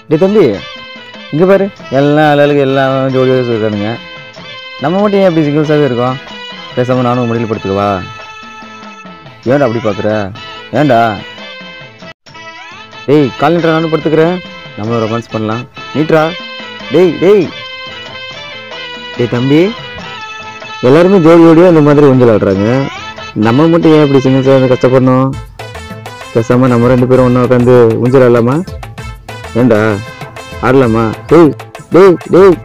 டே தம்பி இங்கே பாரு எல்லாம் அழகு எல்லாம் ஜோடியாக இருக்கானுங்க நம்ம மட்டும் ஏன் அப்படி சிங்கிள்ஸாகவே இருக்கோம் பேசாமல் நானும் முடியல படுத்துக்கவா ஏன்டா அப்படி பார்க்குற ஏன்டா டேய் கால் நீட்டா நானும் படுத்துக்கிறேன் நம்மளும் ரொமான்ஸ் பண்ணலாம் நீட்ரா டேய் டேய் டேய் தம்பி எல்லாருமே ஜோடி ஜோடியாக இந்த மாதிரி ஊஞ்சல் ஆடுறாங்க நம்ம மட்டும் ஏன் இப்படி சிங்கிள்ஸாக இருந்து கஷ்டப்படணும் பேசாமல் நம்ம ரெண்டு பேரும் ஒன்றா உட்காந்து ஊஞ்சல் ஆடலாமா ஏண்டா ஆடலாமா டேய் டேய் டேய்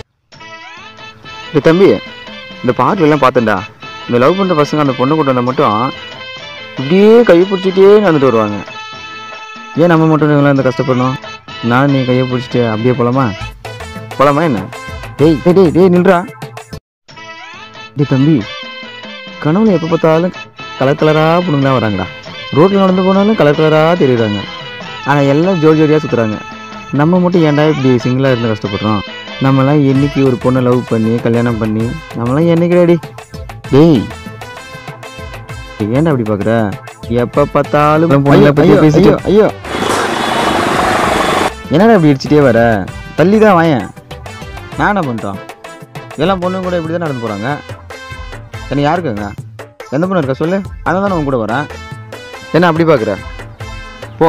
இந்த தம்பி இந்த பாட்டு எல்லாம் பார்த்தேன்டா இந்த லவ் பண்ணுற பசங்க அந்த பொண்ணு கொண்டு வந்தால் மட்டும் இப்படியே கையை பிடிச்சிட்டே நடந்துட்டு வருவாங்க ஏன் நம்ம மட்டும் இவங்களாம் இந்த கஷ்டப்படணும் நான் நீ கையை பிடிச்சிட்டு அப்படியே போலாமா போலாமா என்ன டேய் டேய் டேய் டேய் நில்றா டேய் தம்பி கனவுல எப்போ பார்த்தாலும் கலர் கலராக பொண்ணுங்களாம் வராங்கடா ரோட்டில் நடந்து போனாலும் கலர் கலராக தெரியுறாங்க ஆனால் எல்லாம் ஜோடி ஜோடியாக சுற்றுறாங்க நம்ம மட்டும் ஏன்டா இப்படி சிங்கிளாக இருந்து கஷ்டப்படுறோம் நம்மலாம் என்னைக்கு ஒரு பொண்ணை லவ் பண்ணி கல்யாணம் பண்ணி நம்மலாம் என்னைக்கு ரெடி டேய் டேய், ஏன்டா அப்படி பார்க்குற எப்போ பார்த்தாலும் பொண்ணுங்களை பற்றி பேசிட்டு ஐயோ என்னடா இப்படி இடிச்சிட்டே வர தள்ளி தான் வாயேன் நான் என்ன பண்ணிட்டோம் எல்லாம் பொண்ணுங்க கூட இப்படி தான் நடந்து போகிறாங்க என்ன யாருக்குங்க எந்த பொண்ணு இருக்கா சொல்லு அதான் தானே உன் கூட வரேன் என்ன அப்படி பார்க்குற போ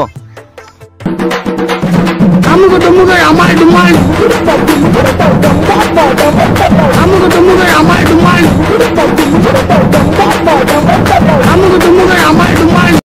அமுக துமுக அமால் டுமால் அமுக துமுக அமால் டுமால் அமுக துமுக அமால் டுமால்